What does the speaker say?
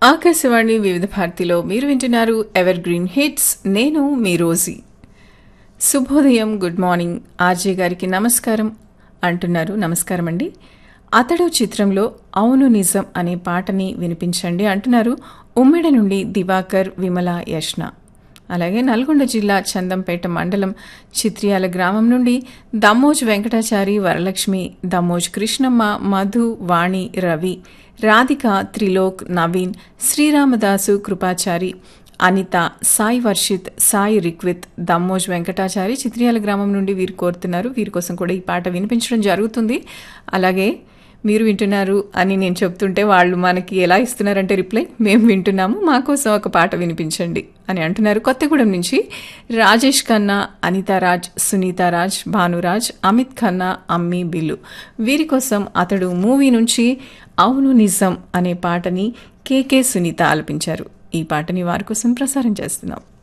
ఆకాశవాణి వివిధ భారతిలో మీరు వింటున్నారు ఎవర్ గ్రీన్ హిట్స్ నేను మీ రోజీ శుభోదయం గుడ్ మార్నింగ్ ఆర్జే గారికి నమస్కారం అంటున్నారు నమస్కారం అండి అతడు చిత్రంలో అవును నిజం అనే పాటని వినిపించండి అంటున్నారు ఉమ్మెడ నుండి దివాకర్ విమల యష్ణ అలాగే నల్గొండ జిల్లా చందంపేట మండలం చిత్రియాల గ్రామం నుండి దమ్మోజ్ వెంకటాచారి వరలక్ష్మి దమ్మోజ్ కృష్ణమ్మ మధు వాణి రవి రాధిక త్రిలోక్ నవీన్ శ్రీరామదాసు కృపాచారి అనిత సాయి వర్షిత్ సాయి రిక్విత్ దమ్మోజ్ వెంకటాచారి చిత్రియాల గ్రామం నుండి వీరు కోరుతున్నారు వీరి కోసం కూడా ఈ పాట వినిపించడం జరుగుతుంది అలాగే మీరు వింటున్నారు అని నేను చెప్తుంటే వాళ్ళు మనకి ఎలా ఇస్తున్నారంటే రిప్లై మేము వింటున్నాము మా కోసం ఒక పాట వినిపించండి అని అంటున్నారు కొత్తగూడెం నుంచి రాజేష్ ఖన్నా అనితారాజ్ సునీతారాజ్ భానురాజ్ అమిత్ ఖన్నా అమ్మి బిల్లు వీరి కోసం అతడు మూవీ నుంచి అవును నిజం అనే పాటని కేకే సునీత ఆలపించారు ఈ పాటని వారి కోసం ప్రసారం చేస్తున్నాం